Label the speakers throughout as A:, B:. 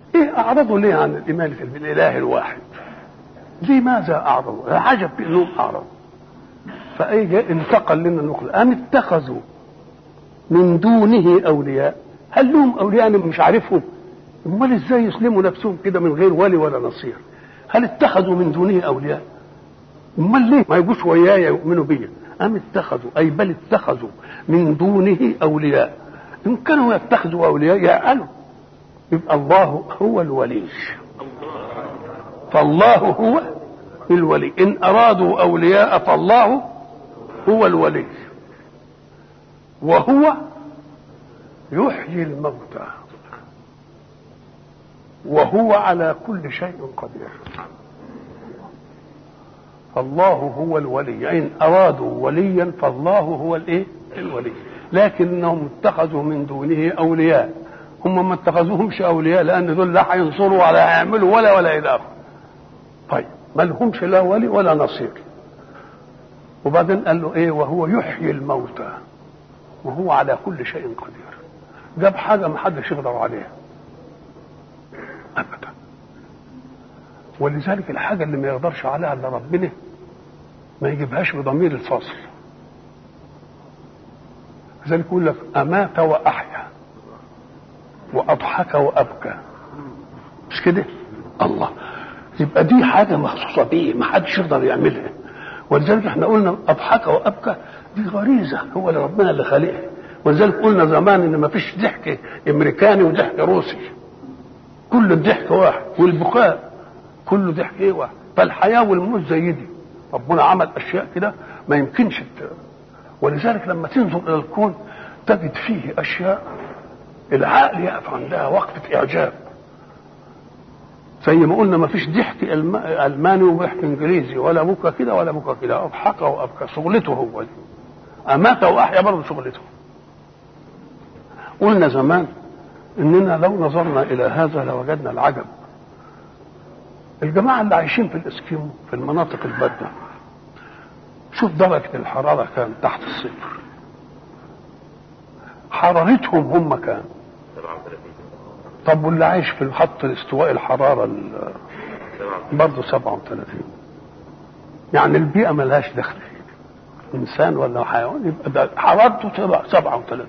A: ايه اعرضوا ليه عن الايمان في الاله الواحد لماذا اعرضوا العجب بانهم اعرضوا فايه انتقل لنا النقل ام اتخذوا من دونه اولياء هل لهم اولياء انا مش عارفهم امال ازاي يسلموا نفسهم كده من غير ولي ولا نصير هل اتخذوا من دونه اولياء امال ليه ما يجوش وياي يؤمنوا بيا ام اتخذوا اي بل اتخذوا من دونه اولياء ان كانوا يتخذوا اولياء يعقلوا يبقى الله هو الولي فالله هو الولي ان ارادوا اولياء فالله هو الولي وهو يحيي الموتى وهو على كل شيء قدير الله هو الولي ان ارادوا وليا فالله هو الايه الولي لكنهم اتخذوا من دونه اولياء هم ما اتخذوهمش اولياء لان دول لا هينصروا ولا هيعملوا ولا ولا الى اخره طيب ما لهمش لا ولي ولا نصير وبعدين قال له ايه وهو يحيي الموتى وهو على كل شيء قدير جاب حاجه ما حدش يقدر عليها ابدا ولذلك الحاجه اللي ما يقدرش عليها الا ربنا ما يجيبهاش بضمير الفصل لذلك يقول لك امات واحيا واضحك وابكى مش كده الله يبقى دي حاجه مخصوصه بيه ما حدش يقدر يعملها ولذلك احنا قلنا اضحك وابكى دي غريزه هو اللي ربنا اللي خالقها ولذلك قلنا زمان ان ما فيش ضحك امريكاني وضحك روسي كل الضحك واحد والبكاء كله ضحك ايه واحد فالحياه والموت زي دي ربنا عمل اشياء كده ما يمكنش ولذلك لما تنظر الى الكون تجد فيه اشياء العقل يقف عندها وقفه اعجاب زي ما قلنا ما فيش ضحك الماني وضحك انجليزي ولا بكى كده ولا بكى كده اضحك وابكى شغلته هو دي امات واحيا برضه شغلته قلنا زمان اننا لو نظرنا الى هذا لوجدنا العجب الجماعه اللي عايشين في الاسكيمو في المناطق البارده شوف درجه الحراره كان تحت الصفر حرارتهم هم كان طب واللي عايش في خط الاستواء الحراره برضه 37 يعني البيئه ملهاش دخل انسان ولا حيوان يبقى ده حرارته 37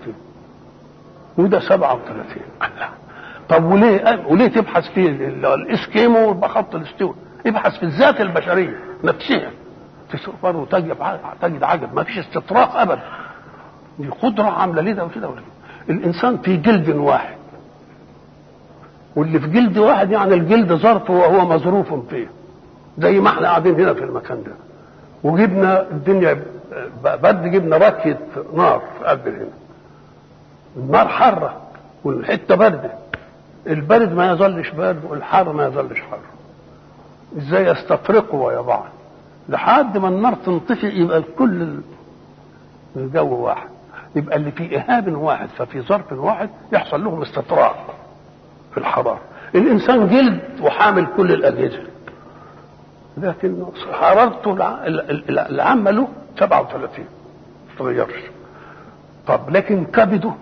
A: وده 37 الله طب وليه وليه تبحث في الاسكيمو بخط الاستواء ابحث في الذات البشريه نفسها برضه تجد تجد عجب ما فيش استطراق ابدا دي قدره عامله لده وكده وكده الانسان في جلد واحد واللي في جلد واحد يعني الجلد ظرف وهو مظروف فيه زي ما احنا قاعدين هنا في المكان ده وجبنا الدنيا برد جبنا ركية نار في قلب هنا النار حرة والحتة باردة البرد ما يظلش برد والحر ما يظلش حر ازاي يستفرقوا ويا بعض لحد ما النار تنطفئ يبقى الكل الجو واحد يبقى اللي في اهاب واحد ففي ظرف واحد يحصل لهم استطراق في الحرارة الإنسان جلد وحامل كل الأجهزة لكن حرارته العامة له 37 ما تغيرش طب لكن كبده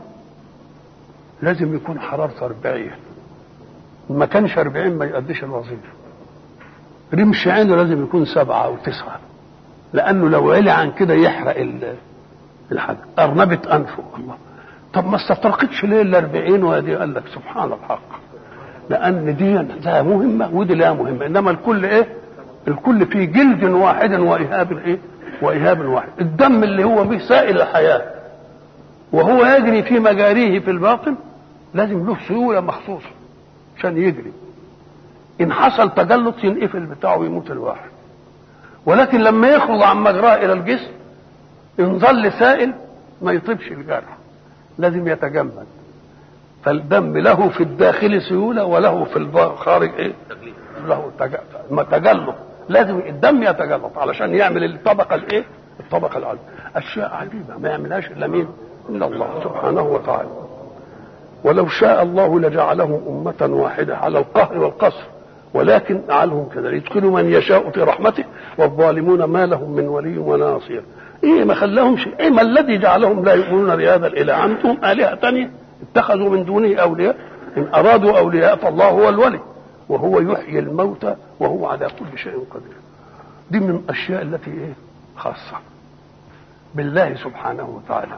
A: لازم يكون حرارته 40 ما كانش 40 ما يؤديش الوظيفة رمش عينه لازم يكون سبعة أو تسعة لأنه لو علي عن كده يحرق الحاجة أرنبة أنفه الله طب ما استطرقتش ليه ال 40 وادي قال لك سبحان الحق لان دي لها مهمه ودي لها مهمه انما الكل ايه؟ الكل في جلد واحد واهاب ايه؟ واهاب واحد الدم اللي هو به سائل الحياه وهو يجري في مجاريه في الباطن لازم له سيوله مخصوصه عشان يجري ان حصل تجلط ينقفل بتاعه ويموت الواحد ولكن لما يخرج عن مجراه الى الجسم ان ظل سائل ما يطيبش الجرح لازم يتجمد فالدم له في الداخل سيولة وله في الخارج ايه له تجلط لازم الدم يتجلط علشان يعمل الطبقة الايه الطبقة العليا اشياء عجيبة ما يعملهاش الا مين الا الله سبحانه وتعالى ولو شاء الله لجعلهم أمة واحدة على القهر والقصر ولكن جعلهم كذلك يدخل من يشاء في رحمته والظالمون ما لهم من ولي ولا نصير ايه ما خلاهمش ايه ما الذي جعلهم لا يؤمنون بهذا الاله عندهم الهه ثانيه اتخذوا من دونه اولياء إن أرادوا أولياء فالله هو الولي وهو يحيي الموتى وهو على كل شيء قدير دي من الأشياء التي إيه خاصة بالله سبحانه وتعالى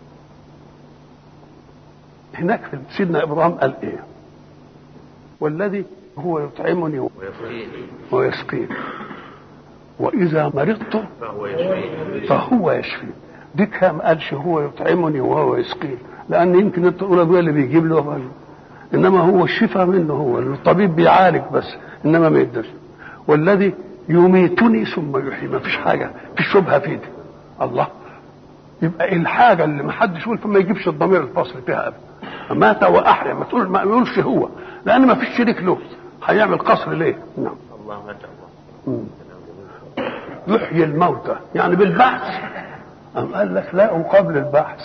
A: هناك في سيدنا إبراهيم قال إيه والذي هو يطعمني ويسقيني وإذا مرضت فهو يشفي دي كام قالش هو يطعمني وهو يسقيني لأن يمكن أنت تقول أبويا اللي بيجيب له بقى. إنما هو الشفاء منه هو الطبيب بيعالج بس إنما ما يقدرش والذي يميتني ثم يحيي ما فيش حاجة في شبهة في دي الله يبقى الحاجة اللي ما حدش يقول فما يجيبش الضمير الفصل فيها أبدا مات وأحيا ما تقول ما يقولش هو لأن ما فيش شريك له هيعمل قصر ليه؟ نعم
B: الله ما شاء الله
A: يحيي الموتى يعني بالبحث أم قال لك لا وقبل البحث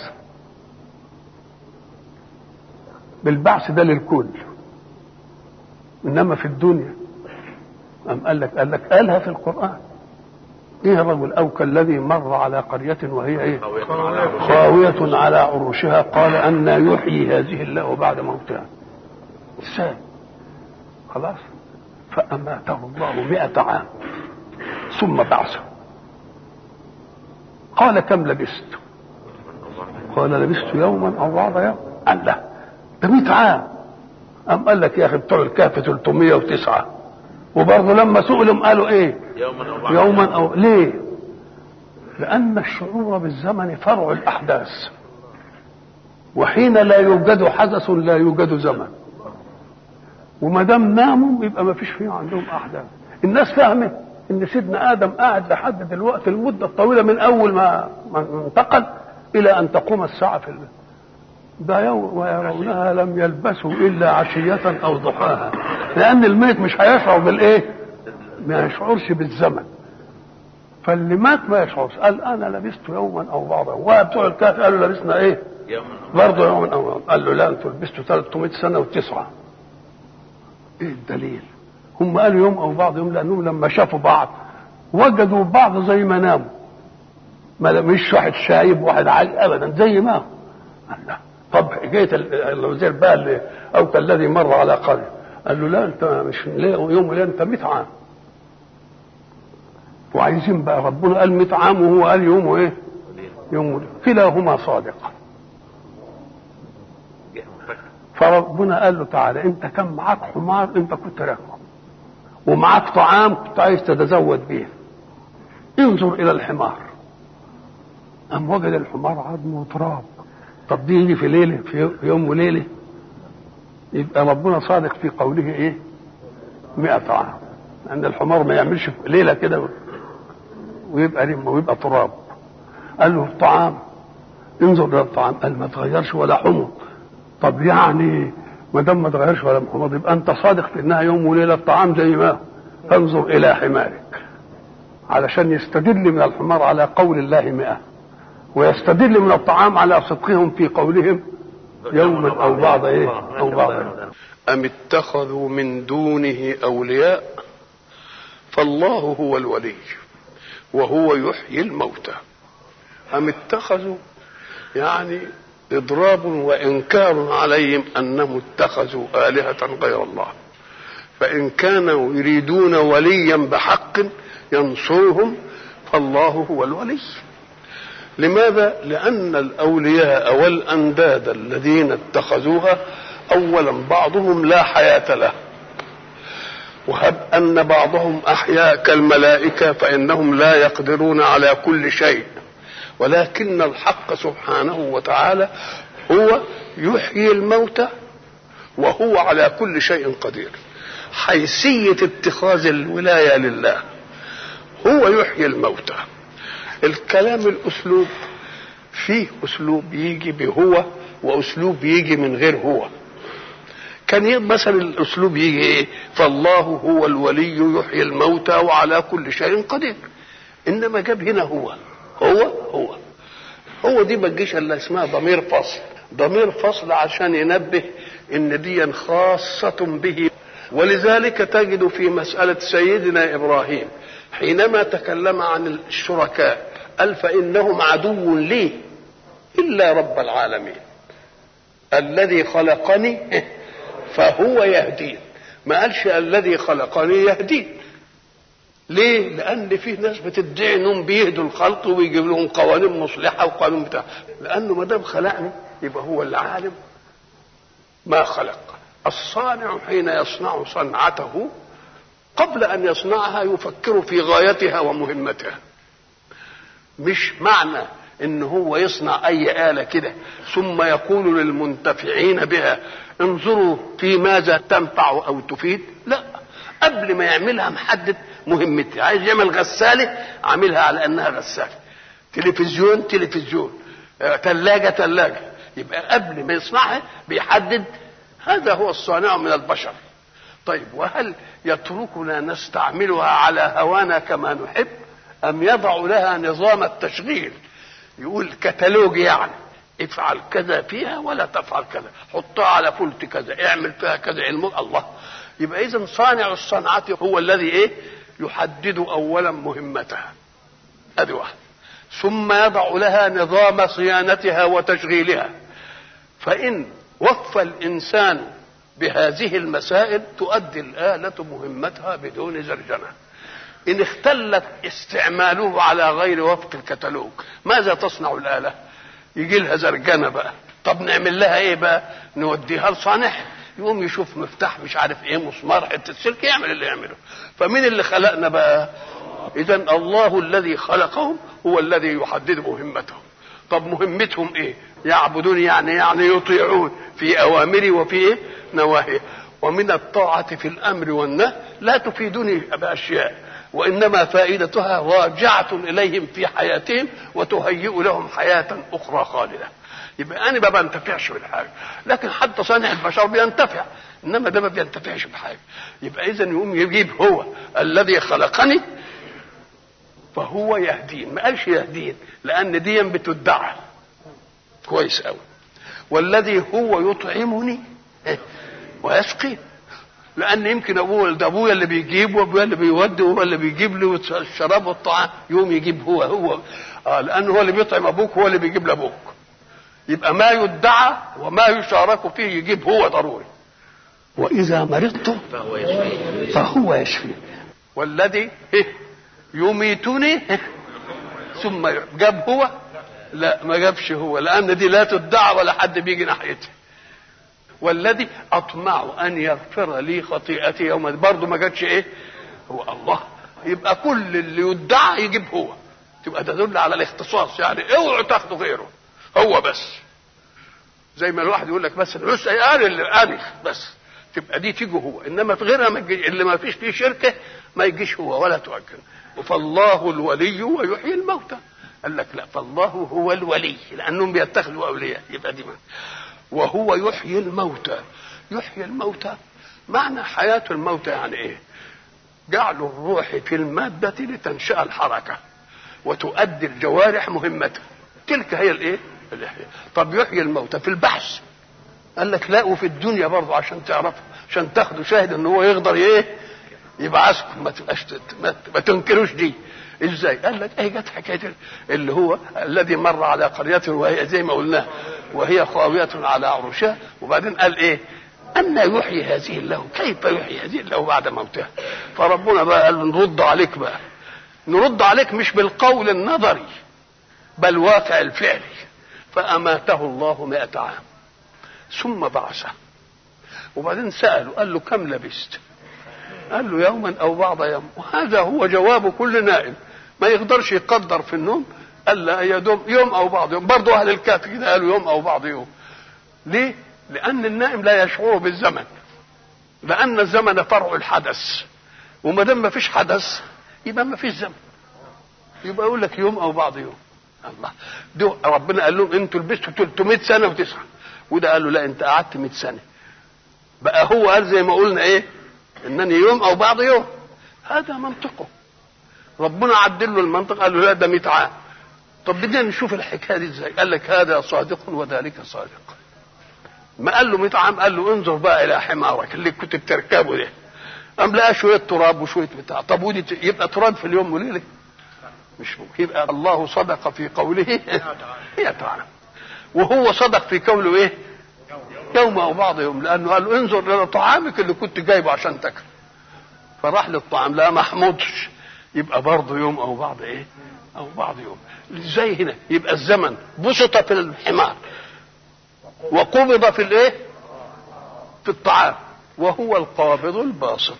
A: بالبعث ده للكل انما في الدنيا أم قال لك قال لك قالها في القرآن ايه الرجل او كالذي مر على قرية وهي ايه خاوية على عروشها قال أن يحيي هذه الله بعد موتها ازاي خلاص فأماته الله مئة عام ثم بعثه قال كم لبست قال لبست يوما او بعض يوم قال لا ده 100 عام أم قال لك يا اخي بتوع الكهف 309 وبرضه لما سئلهم قالوا ايه
B: يوما او بعد
A: يوما او ليه لان الشعور بالزمن فرع الاحداث وحين لا يوجد حدث لا يوجد زمن وما دام ناموا يبقى ما فيش فيه عندهم احداث الناس فاهمه ان سيدنا ادم قاعد لحد دلوقتي المده الطويله من اول ما ما انتقل الى ان تقوم الساعه في الليل ده يوم ويرونها لم يلبسوا الا عشيه او ضحاها لان الميت مش هيشعر بالايه ما يشعرش بالزمن فاللي مات ما يشعرش قال انا لبست يوما او بعض يوم وبتوع الكهف قالوا لبسنا ايه
B: يوما أو
A: برضه يوما او بعض. قال له لا انتوا لبستوا 300 سنه وتسعه ايه الدليل هم قالوا يوم او بعض يوم لانهم لما شافوا بعض وجدوا بعض زي ما ناموا ما مش واحد شايب وواحد عالي ابدا زي ما هو قال لا طب جيت ال- الوزير بقى اللي او كالذي مر على قريه قال له لا انت مش ليه يوم وليله انت 100 عام وعايزين بقى ربنا قال 100 عام وهو قال يوم وايه؟ يوم وليلة. كلاهما صادق فربنا قال له تعالى انت كان معاك حمار انت كنت راكبه ومعاك طعام كنت عايز تتزود به انظر الى الحمار أم وجد الحمار عظم وتراب طب دي يجي في ليلة في يوم وليلة يبقى ربنا صادق في قوله ايه مئة عام لأن الحمار ما يعملش في ليلة كده ويبقى رمة ويبقى تراب قال له الطعام انظر الى الطعام قال ما تغيرش ولا حمر طب يعني ما دام ما تغيرش ولا حمر يبقى انت صادق في انها يوم وليله الطعام زي ما هو فانظر الى حمارك علشان يستدل من الحمار على قول الله مئة ويستدل من الطعام على صدقهم في قولهم يوما او بعض ايه او بعض ام اتخذوا من دونه اولياء فالله هو الولي وهو يحيي الموتى ام اتخذوا يعني اضراب وانكار عليهم انهم اتخذوا الهه غير الله فان كانوا يريدون وليا بحق ينصرهم فالله هو الولي لماذا لان الاولياء والانداد الذين اتخذوها اولا بعضهم لا حياه له وهب ان بعضهم احياء كالملائكه فانهم لا يقدرون على كل شيء ولكن الحق سبحانه وتعالى هو يحيي الموتى وهو على كل شيء قدير حيثيه اتخاذ الولايه لله هو يحيي الموتى الكلام الاسلوب فيه اسلوب يجي بهو واسلوب يجي من غير هو كان ي- مثلا الاسلوب يجي ايه فالله هو الولي يحيي الموتى وعلى كل شيء قدير انما جاب هنا هو هو هو هو دي ما تجيش الا اسمها ضمير فصل ضمير فصل عشان ينبه ان دي خاصة به ولذلك تجد في مسألة سيدنا إبراهيم حينما تكلم عن الشركاء قال فإنهم عدو لي إلا رب العالمين الذي خلقني فهو يهدين ما قالش الذي خلقني يهدين ليه؟ لأن في ناس بتدعي انهم بيهدوا الخلق ويجيب لهم قوانين مصلحة وقانون بتاع، لأنه ما دام خلقني يبقى هو العالم ما خلق. الصانع حين يصنع صنعته قبل أن يصنعها يفكر في غايتها ومهمتها. مش معنى ان هو يصنع اي آلة كده ثم يقول للمنتفعين بها انظروا في ماذا تنفع او تفيد لا قبل ما يعملها محدد مهمتها عايز يعمل غسالة عاملها على انها غسالة تلفزيون تلفزيون ثلاجة ثلاجة يبقى قبل ما يصنعها بيحدد هذا هو الصانع من البشر طيب وهل يتركنا نستعملها على هوانا كما نحب أم يضع لها نظام التشغيل يقول كتالوج يعني افعل كذا فيها ولا تفعل كذا حطها على فلت كذا اعمل فيها كذا علم الله يبقى اذا صانع الصنعة هو الذي ايه يحدد اولا مهمتها ادي واحد ثم يضع لها نظام صيانتها وتشغيلها فان وفى الانسان بهذه المسائل تؤدي الآلة مهمتها بدون زرجنه إن اختلت استعماله على غير وفق الكتالوج ماذا تصنع الآلة يجي لها زرجنة بقى طب نعمل لها ايه بقى نوديها لصانعها يقوم يشوف مفتاح مش عارف ايه مسمار حته سلك يعمل اللي يعمله فمين اللي خلقنا بقى اذا الله الذي خلقهم هو الذي يحدد مهمتهم طب مهمتهم ايه يعبدون يعني يعني يطيعون في اوامري وفي ايه نواهي ومن الطاعة في الأمر والنهي لا تفيدني بأشياء وإنما فائدتها راجعة إليهم في حياتهم وتهيئ لهم حياة أخرى خالدة يبقى أنا ما بنتفعش بالحاجة لكن حتى صانع البشر بينتفع إنما ده ما بينتفعش بحاجة يبقى إذا يقوم يجيب هو الذي خلقني فهو يهدين ما قالش يهدين لأن دي بتدعى كويس أوي والذي هو يطعمني ويسقين لان يمكن ابوه ده ابويا اللي بيجيب وابويا اللي بيودي وهو اللي بيجيب له الشراب والطعام يوم يجيب هو هو آه لان هو اللي بيطعم ابوك هو اللي بيجيب لابوك يبقى ما يدعى وما يشارك فيه يجيب هو ضروري واذا مرضت
B: فهو يشفي
A: فهو يشفي والذي يميتني ثم جاب هو لا ما جابش هو لان دي لا تدعى ولا حد بيجي ناحيتها والذي اطمع ان يغفر لي خطيئتي يوم برضه ما جاتش ايه هو الله يبقى كل اللي يدعى يجيب هو تبقى تدل على الاختصاص يعني اوعوا تاخدوا غيره هو بس زي ما الواحد يقول لك بس العس قال اللي قال بس تبقى دي تيجي هو انما في غيرها ما تجي اللي ما فيش فيه شركه ما يجيش هو ولا تؤكد فالله الولي ويحيي الموتى قال لك لا فالله هو الولي لانهم بيتخذوا اولياء يبقى دي معنى. وهو يحيي الموتى يحيي الموتى معنى حياة الموتى يعني ايه جعل الروح في المادة لتنشأ الحركة وتؤدي الجوارح مهمتها تلك هي الايه الإحياء طب يحيي الموتى في البحث قال لك لا وفي الدنيا برضه عشان تعرفوا عشان تاخدوا شاهد ان هو يقدر ايه يبعثكم ما تبقاش ما, ما تنكروش دي ازاي قال لك ايه جت حكايه اللي هو الذي مر على قريه وهي زي ما قلنا وهي خاويه على عروشها وبعدين قال ايه أن يحيي هذه الله كيف يحيي هذه الله بعد موتها فربنا بقى قال نرد عليك بقى نرد عليك مش بالقول النظري بل واقع الفعلي فأماته الله مئة عام ثم بعثه وبعدين سأله قال له كم لبست قال له يوما أو بعض يوم وهذا هو جواب كل نائم ما يقدرش يقدر في النوم قال لا يا دوم يوم أو بعض يوم برضه أهل الكهف كده قالوا يوم أو بعض يوم ليه؟ لأن النائم لا يشعر بالزمن لأن الزمن فرع الحدث وما دام ما فيش حدث يبقى ما فيش زمن يبقى يقول لك يوم أو بعض يوم الله دو ربنا قال لهم انتوا لبستوا 300 سنة وتسعة وده قال له لا انت قعدت 100 سنة بقى هو قال زي ما قلنا ايه انني يوم او بعض يوم هذا منطقه ربنا عدل له المنطق قال له لا ده 100 عام طب بدنا نشوف الحكايه دي ازاي قال لك هذا صادق وذلك صادق ما قال له 100 عام قال له انظر بقى الى حمارك اللي كنت بتركبه ده قام لقى شويه تراب وشويه بتاع طب ودي ت- يبقى تراب في اليوم وليله مش ممكن يبقى الله صدق في قوله هي تعالى وهو صدق في قوله ايه يوم او بعض يوم لانه قال له انظر الى طعامك اللي كنت جايبه عشان تاكل فراح للطعام لا محمودش يبقى برضه يوم او بعض ايه او بعض يوم زي هنا يبقى الزمن بسط في الحمار وقبض في الايه في الطعام وهو القابض الباسط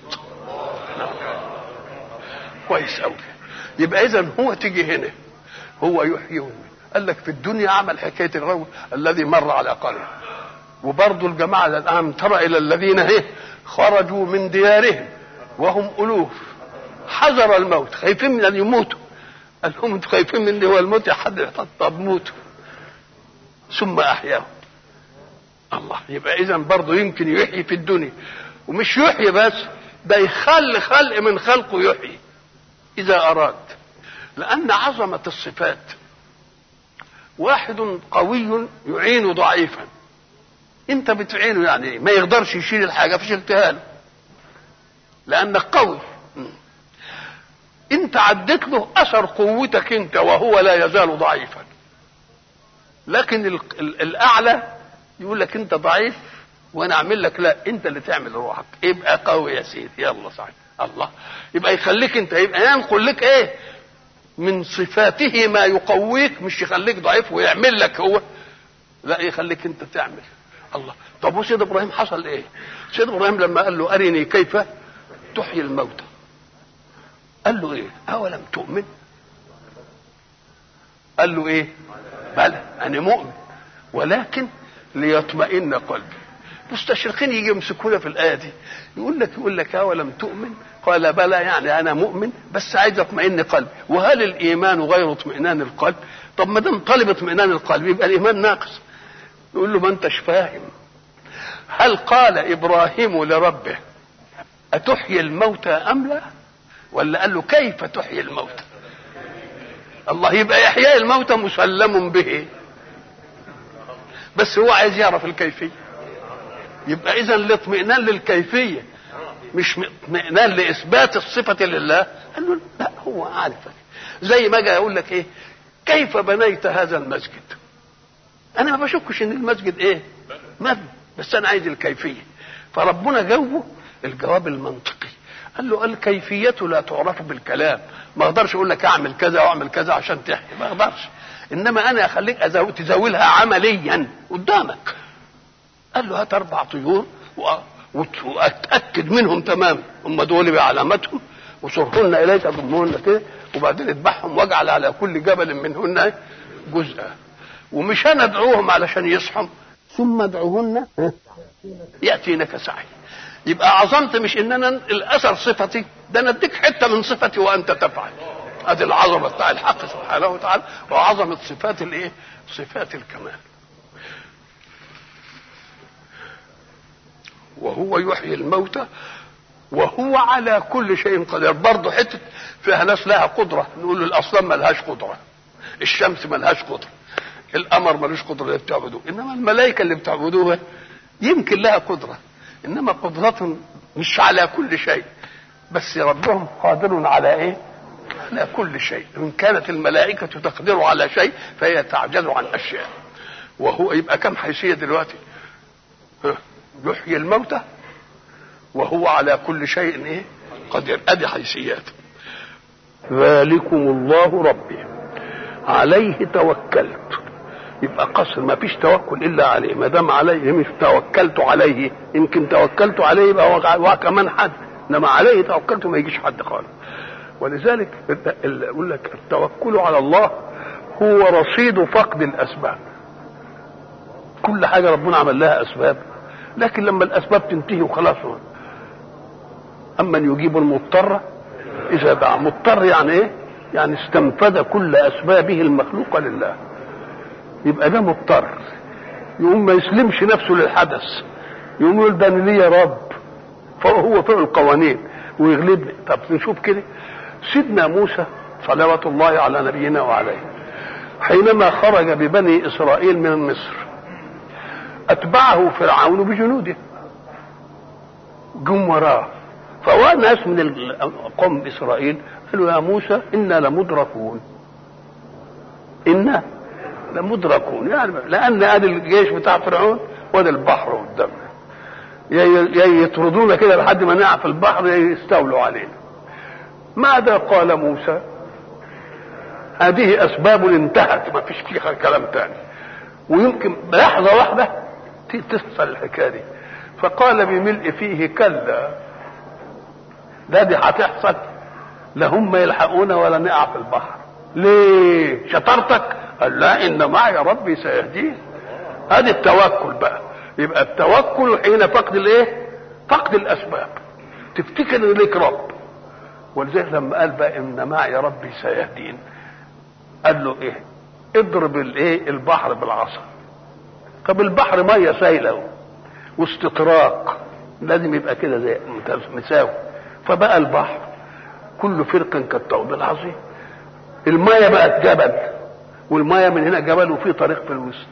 A: كويس قوي يبقى اذا هو تيجي هنا هو يحيي ويميت قال لك في الدنيا عمل حكايه الرجل الذي مر على قريه وبرضه الجماعه الان ترى الى الذين ايه خرجوا من ديارهم وهم الوف حذر الموت خايفين من ان يموتوا قال لهم انتوا خايفين من اللي هو الموت يا حد طب موتوا ثم احياهم الله يبقى اذا برضه يمكن يحيي في الدنيا ومش يحيي بس ده يخلي خلق من خلقه يحيي اذا اراد لان عظمه الصفات واحد قوي يعين ضعيفا انت بتعينه يعني ما يقدرش يشيل الحاجه فشلتها له لانك قوي انت عديت له اثر قوتك انت وهو لا يزال ضعيفا لكن ال ال الاعلى يقول لك انت ضعيف وانا اعمل لك لا انت اللي تعمل روحك ابقى قوي يا سيدي يلا صحيح الله يبقى يخليك انت يبقى ينقل لك ايه من صفاته ما يقويك مش يخليك ضعيف ويعمل لك هو لا يخليك انت تعمل الله طب وسيد ابراهيم حصل ايه سيد ابراهيم لما قال له ارني كيف تحيي الموتى قال له ايه اولم تؤمن قال له ايه بلى انا مؤمن ولكن ليطمئن قلبي مستشرقين يجي يمسكونا في الايه دي يقول لك يقول لك اولم تؤمن قال بلى يعني انا مؤمن بس عايز اطمئن قلبي وهل الايمان غير اطمئنان القلب طب ما دام طالب اطمئنان القلب يبقى الايمان ناقص يقول له ما انتش فاهم هل قال ابراهيم لربه اتحيي الموتى ام لا ولا قال له كيف تحيي الموتى الله يبقى احياء الموتى مسلم به بس هو عايز يعرف الكيفيه يبقى اذا الاطمئنان للكيفيه مش اطمئنان لاثبات الصفه لله قال له لا هو عارف زي ما اجي اقول لك ايه كيف بنيت هذا المسجد انا ما بشكش ان المسجد ايه مبني بس انا عايز الكيفيه فربنا جاوبه الجواب المنطقي قال له الكيفية لا تعرف بالكلام ما اقدرش اقول لك اعمل كذا واعمل كذا عشان تحيي ما اقدرش انما انا اخليك أزو... تزاولها عمليا قدامك قال له هات اربع طيور و... واتاكد منهم تماما هم دول بعلامتهم وصرهن اليك ضمهن كده وبعدين اذبحهم واجعل على كل جبل منهن جزءا ومش انا ادعوهم علشان يصحوا ثم ادعوهن ياتينك سعي يبقى عظمت مش ان انا الاثر صفتي ده انا اديك حته من صفتي وانت تفعل ادي العظمه بتاع الحق سبحانه وتعالى وعظمه صفات الايه صفات الكمال وهو يحيي الموتى وهو على كل شيء قدير برضه حته فيها ناس لها قدره نقول له الاصنام ما لهاش قدره الشمس ما لهاش قدره القمر ملوش قدره اللي بتعبدوه انما الملائكه اللي بتعبدوها يمكن لها قدره انما قدرة مش على كل شيء بس ربهم قادر على ايه على كل شيء ان كانت الملائكة تقدر على شيء فهي تعجز عن اشياء وهو يبقى كم حيثية دلوقتي يحيي الموتى وهو على كل شيء ايه قدير ادي حيثيات ذلكم الله ربي عليه توكلت يبقى قصر ما فيش توكل الا عليه ما دام عليه مش توكلت عليه يمكن توكلت عليه يبقى هو كمان حد انما عليه توكلت ما يجيش حد خالص ولذلك يقول لك التوكل على الله هو رصيد فقد الاسباب كل حاجه ربنا عمل لها اسباب لكن لما الاسباب تنتهي وخلاص اما يجيب المضطر اذا دعا مضطر يعني ايه يعني استنفذ كل اسبابه المخلوقه لله يبقى ده مضطر يقوم ما يسلمش نفسه للحدث يقوم يقول ده انا ليا رب فهو فوق القوانين ويغلبني طب نشوف كده سيدنا موسى صلوات الله على نبينا وعليه حينما خرج ببني اسرائيل من مصر اتبعه فرعون بجنوده جم وراه فوى ناس من قوم اسرائيل قالوا يا موسى انا لمدركون انا لمدركون يعني لان ادي الجيش بتاع فرعون وادي البحر قدامنا يا يا يطردونا كده لحد ما نقع في البحر يا يستولوا علينا ماذا قال موسى هذه اسباب انتهت ما فيش فيها كلام تاني ويمكن لحظه واحده تحصل الحكايه دي فقال بملء فيه كلا ده دي هتحصل لا هم يلحقونا ولا نقع في البحر ليه شطارتك قال لا ان معي ربي سيهدين هذه التوكل بقى يبقى التوكل حين فقد الايه فقد الاسباب تفتكر ان ليك رب ولذلك لما قال بقى ان معي ربي سيهدين قال له ايه اضرب الايه البحر بالعصا طب البحر ميه سايله واستطراق لازم يبقى كده زي مساوي فبقى البحر كل فرق كالطود العظيم الميه بقت جبل والميه من هنا جبل وفي طريق في الوسط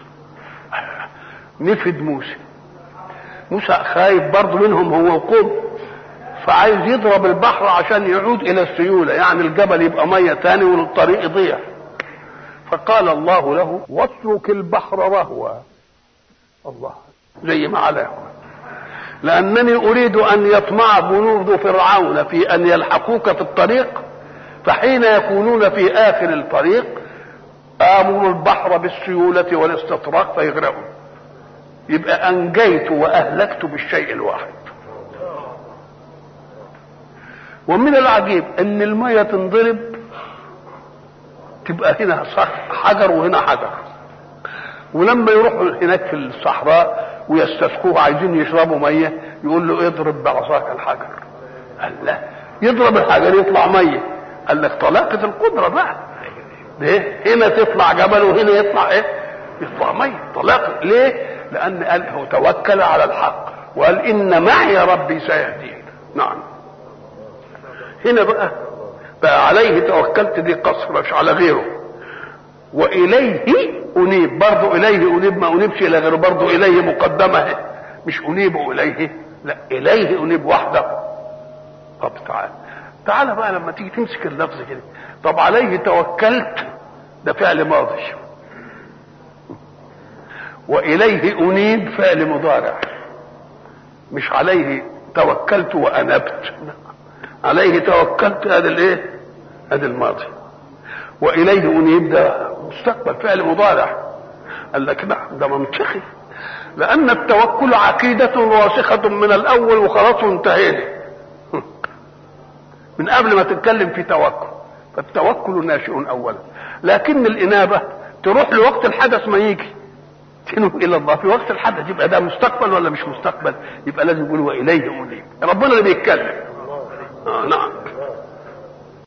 A: نفد موسى موسى خايف برضه منهم هو وقوم فعايز يضرب البحر عشان يعود الى السيوله يعني الجبل يبقى ميه تاني والطريق يضيع فقال الله له واترك البحر رهوا الله زي ما عليه لانني اريد ان يطمع جنود فرعون في ان يلحقوك في الطريق فحين يكونون في اخر الطريق امر البحر بالسيوله والاستطراق فيغرقوا يبقى انجيت واهلكت بالشيء الواحد ومن العجيب ان الميه تنضرب تبقى هنا حجر وهنا حجر ولما يروحوا هناك في الصحراء ويستسقوه عايزين يشربوا ميه يقول له اضرب بعصاك الحجر قال لا يضرب الحجر يطلع ميه قال لك طلاقة القدرة بقى ليه؟ هنا تطلع جبل وهنا يطلع ايه؟ يطلع ميه طلاقة ليه؟ لأن قال هو توكل على الحق وقال إن معي ربي سيهدين نعم هنا بقى بقى عليه توكلت دي قصر مش على غيره وإليه أنيب برضه إليه أنيب ما أنيبش إلى غيره برضه إليه مقدمة مش أنيب إليه لا إليه أنيب وحده طب تعال تعال بقى لما تيجي تمسك اللفظ كده طب عليه توكلت ده فعل ماضي وإليه أنيب فعل مضارع مش عليه توكلت وأنبت عليه توكلت هذا الايه هذا الماضي وإليه أنيب ده مستقبل فعل مضارع قال لك نعم ده منطقي لأن التوكل عقيدة راسخة من الأول وخلاص وانتهينا من قبل ما تتكلم في توكل فالتوكل ناشئ أولا لكن الإنابة تروح لوقت الحدث ما يجي تنوب الى الله في وقت الحدث يبقى ده مستقبل ولا مش مستقبل يبقى لازم يقول واليه انيب ربنا اللي بيتكلم آه نعم